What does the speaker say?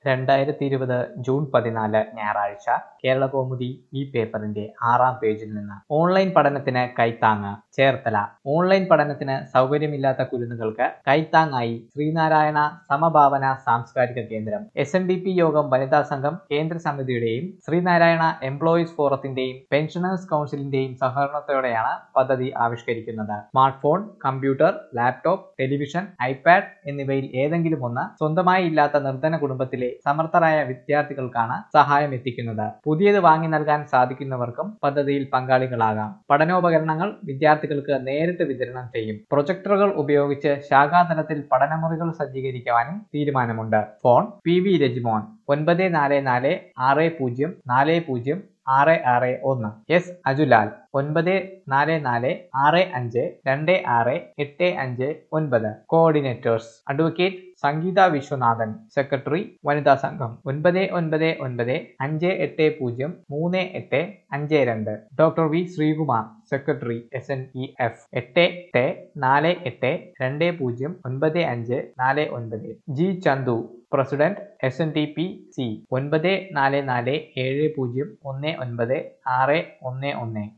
രണ്ടായിരത്തി ഇരുപത് ജൂൺ പതിനാല് ഞായറാഴ്ച കേരള കൗമുദി ഈ പേപ്പറിന്റെ ആറാം പേജിൽ നിന്ന് ഓൺലൈൻ പഠനത്തിന് കൈത്താങ്ങ് ചേർത്തല ഓൺലൈൻ പഠനത്തിന് സൗകര്യമില്ലാത്ത കുരുന്നുകൾക്ക് കൈത്താങ്ങായി ശ്രീനാരായണ സമഭാവന സാംസ്കാരിക കേന്ദ്രം എസ് എൻ ഡി പി യോഗം വനിതാ സംഘം കേന്ദ്ര സമിതിയുടെയും ശ്രീനാരായണ എംപ്ലോയീസ് ഫോറത്തിന്റെയും പെൻഷനേഴ്സ് കൗൺസിലിന്റെയും സഹകരണത്തോടെയാണ് പദ്ധതി ആവിഷ്കരിക്കുന്നത് smart phone computer laptop television iPad എന്നിവയിൽ ഏതെങ്കിലും ഒന്ന് സ്വന്തമായി ഇല്ലാത്ത നിർധന കുടുംബത്തിലെ സമർത്ഥരായ വിദ്യാർത്ഥികൾക്കാണ് സഹായം എത്തിക്കുന്നത് പുതിയത് വാങ്ങി നൽകാൻ സാധിക്കുന്നവർക്കും പദ്ധതിയിൽ പങ്കാളികളാകാം പഠനോപകരണങ്ങൾ വിദ്യാർത്ഥികൾക്ക് നേരിട്ട് വിതരണം ചെയ്യും പ്രൊജക്ടറുകൾ ഉപയോഗിച്ച് ശാഖാതലത്തിൽ പഠനമുറികൾ സജ്ജീകരിക്കുവാനും തീരുമാനമുണ്ട് ഫോൺ പി വി രജിമോൻ ഒൻപത് നാല് നാല് ആറ് പൂജ്യം നാല് പൂജ്യം ആറ് ആറ് ഒന്ന് എസ് അജുലാൽ ഒൻപത് നാല് നാല് ആറ് അഞ്ച് രണ്ട് ആറ് എട്ട് അഞ്ച് ഒൻപത് coordinators advocate Sangeetha Viswanathan secretary വനിതാ സംഘം ഒൻപത് ഒൻപത് ഒൻപത് അഞ്ച് എട്ട് പൂജ്യം മൂന്ന് എട്ട് അഞ്ച് രണ്ട് doctor V Sreekumar secretary S N E F എട്ട് എട്ട് നാല് എട്ട് രണ്ട് പൂജ്യം ഒൻപത് അഞ്ച് നാല് ഒൻപത് G Chandu president S N T P C ഒൻപത് നാല് നാല് ഏഴ് പൂജ്യം ഒന്ന് ഒൻപത് ആറ് ഒന്ന് ഒന്ന്